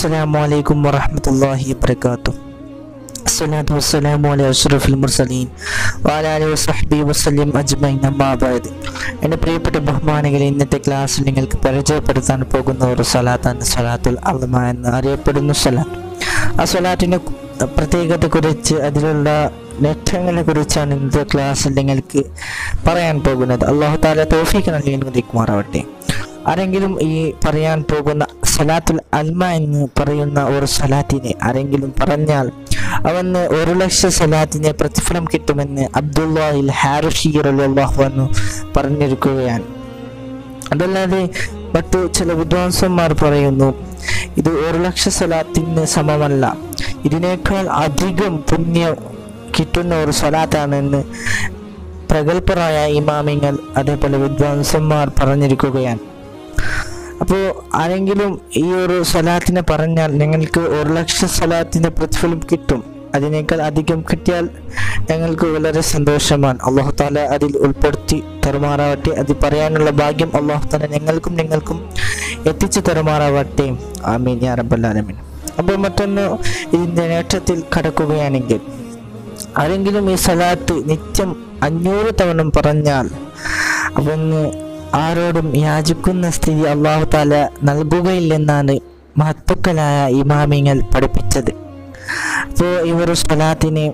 السلام عليكم ورحمة الله وبركاته الصلاة والسلام على أشرف المرسلين وعلى آله وصحبه وسلم أجمعين أما بعد എൻ്റെ പ്രിയപ്പെട്ട ബഹുമാനികളെ ഇന്നത്തെ ക്ലാസ്സിൽ നിങ്ങൾക്ക് പരിചയപ്പെടുത്താൻ പോകുന്ന ഒരു സലാത്താണ് സലാത്തുൽ അൽമ എന്ന് അറിയപ്പെടുന്ന സലാത്ത് ആ സലാത്തിൻ്റെ പ്രത്യേകതയെക്കുറിച്ച് അതിലുള്ള നേട്ടങ്ങളെ കുറിച്ചാണ് ഇന്നത്തെ ക്ലാസ്സിൽ നിങ്ങൾക്ക് പറയാൻ പോകുന്നത് അള്ളാഹു താല തോഫിക്ക് നൽകി അനുവദിക്കുമാറാവട്ടെ ആരെങ്കിലും ഈ പറയാൻ പോകുന്ന സലാത്തുൽ അൽമ എന്ന് പറയുന്ന ഒരു സലാത്തിനെ ആരെങ്കിലും പറഞ്ഞാൽ അവന് ഒരു ലക്ഷം സലാത്തിനെ പ്രതിഫലം കിട്ടുമെന്ന് അബ്ദുല്ലാഹിൽ ഹാറുഷീർ അള്ളാഹു പറഞ്ഞിരിക്കുകയാണ് അതല്ലാതെ മറ്റു ചില വിദ്വാംസന്മാർ പറയുന്നു ഇത് ഒരു ലക്ഷ സലാത്തിന് സമമല്ല ഇതിനേക്കാൾ അധികം പുണ്യം കിട്ടുന്ന ഒരു സ്വലാത്താണെന്ന് പ്രഗത്ഭരായ ഇമാമിങ്ങൾ അതേപോലെ വിദ്വാംസന്മാർ പറഞ്ഞിരിക്കുകയാണ് അപ്പോൾ ആരെങ്കിലും ഈ ഒരു സ്വലാത്തിനെ പറഞ്ഞാൽ നിങ്ങൾക്ക് ഒരു ലക്ഷം സ്വലാത്തിൻ്റെ പ്രതിഫലം കിട്ടും അതിനേക്കാൾ അധികം കിട്ടിയാൽ ഞങ്ങൾക്ക് വളരെ സന്തോഷമാണ് അള്ളാഹു താല അതിൽ ഉൾപ്പെടുത്തി തരുമാറാവട്ടെ അത് പറയാനുള്ള ഭാഗ്യം അള്ളാഹു താല ഞങ്ങൾക്കും നിങ്ങൾക്കും എത്തിച്ചു തരുമാറാവട്ടെ ആമീൻ യാ റബ്ബല്ലാലമീൻ അപ്പോൾ മറ്റൊന്ന് ഇതിൻ്റെ നേട്ടത്തിൽ കടക്കുകയാണെങ്കിൽ ആരെങ്കിലും ഈ സലാത്ത് നിത്യം അഞ്ഞൂറ് തവണ പറഞ്ഞാൽ അവന് ആരോടും യാചിക്കുന്ന സ്ഥിതി അള്ളാഹു താല നൽകുകയില്ലെന്നാണ് മഹത്വക്കലായ ഇമാമിങ്ങൾ പഠിപ്പിച്ചത് അപ്പോൾ ഈ ഒരു സ്വലാത്തിനെ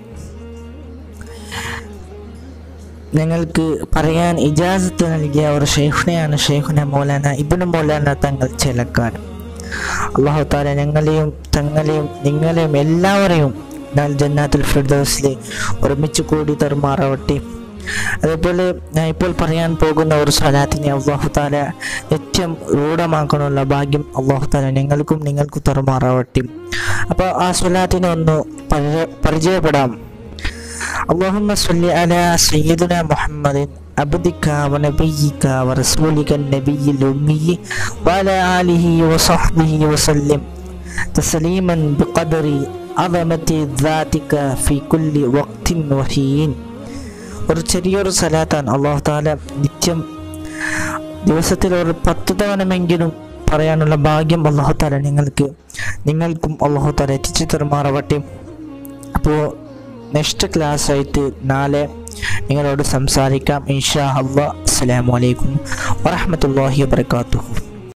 ഞങ്ങൾക്ക് പറയാൻ ഇജാസത്ത് നൽകിയ ഒരു ഷെയ്ഖുനെയാണ് ഷെയ്ഖുന മൗലാന ഇബിന് മൗലാന തങ്ങൾ ചിലക്കാരൻ അള്ളാഹു താല ഞങ്ങളെയും തങ്ങളെയും നിങ്ങളെയും എല്ലാവരെയും എന്നാൽ ജന്നാത്തുൽ ഫിർദൗസിൽ ഒരുമിച്ച് കൂടി തരുമാറാവട്ടെ അതേപോലെ ഞാൻ ഇപ്പോൾ പറയാൻ പോകുന്ന ഒരു സ്വലാത്തിനെ അള്ളാഹു താല നിത്യം രൂഢമാക്കാനുള്ള ഭാഗ്യം അള്ളാഹു താല നിങ്ങൾക്കും നിങ്ങൾക്കും തരുമാറാവട്ടെ അപ്പോൾ ആ സ്വലാത്തിനെ ഒന്ന് പരിചയ- പരിചയപ്പെടാം اللهم صل على سيدنا محمد عبدك ونبيك ورسولك النبي الأمي وعلى آله وصحبه وسلم تسليما بقدر عظمة ذاتك في كل وقت وحين ഒരു ചെറിയൊരു സലാത്താണ് അള്ളാഹു താല നിത്യം ദിവസത്തിൽ ഒരു പത്ത് തവണമെങ്കിലും പറയാനുള്ള ഭാഗ്യം അള്ളാഹു താല നിങ്ങൾക്ക് നിങ്ങൾക്കും അള്ളാഹു താല എത്തിച്ചു തരുമാറാവട്ടെ അപ്പോൾ നെക്സ്റ്റ് ക്ലാസ് ആയിട്ട് നാളെ നിങ്ങളോട് സംസാരിക്കാം ഇൻഷാ അള്ളാഹ് അസ്സലാമു അലൈക്കും വറഹ്മത്തുള്ളാഹി വബർക്കാത്തുഹു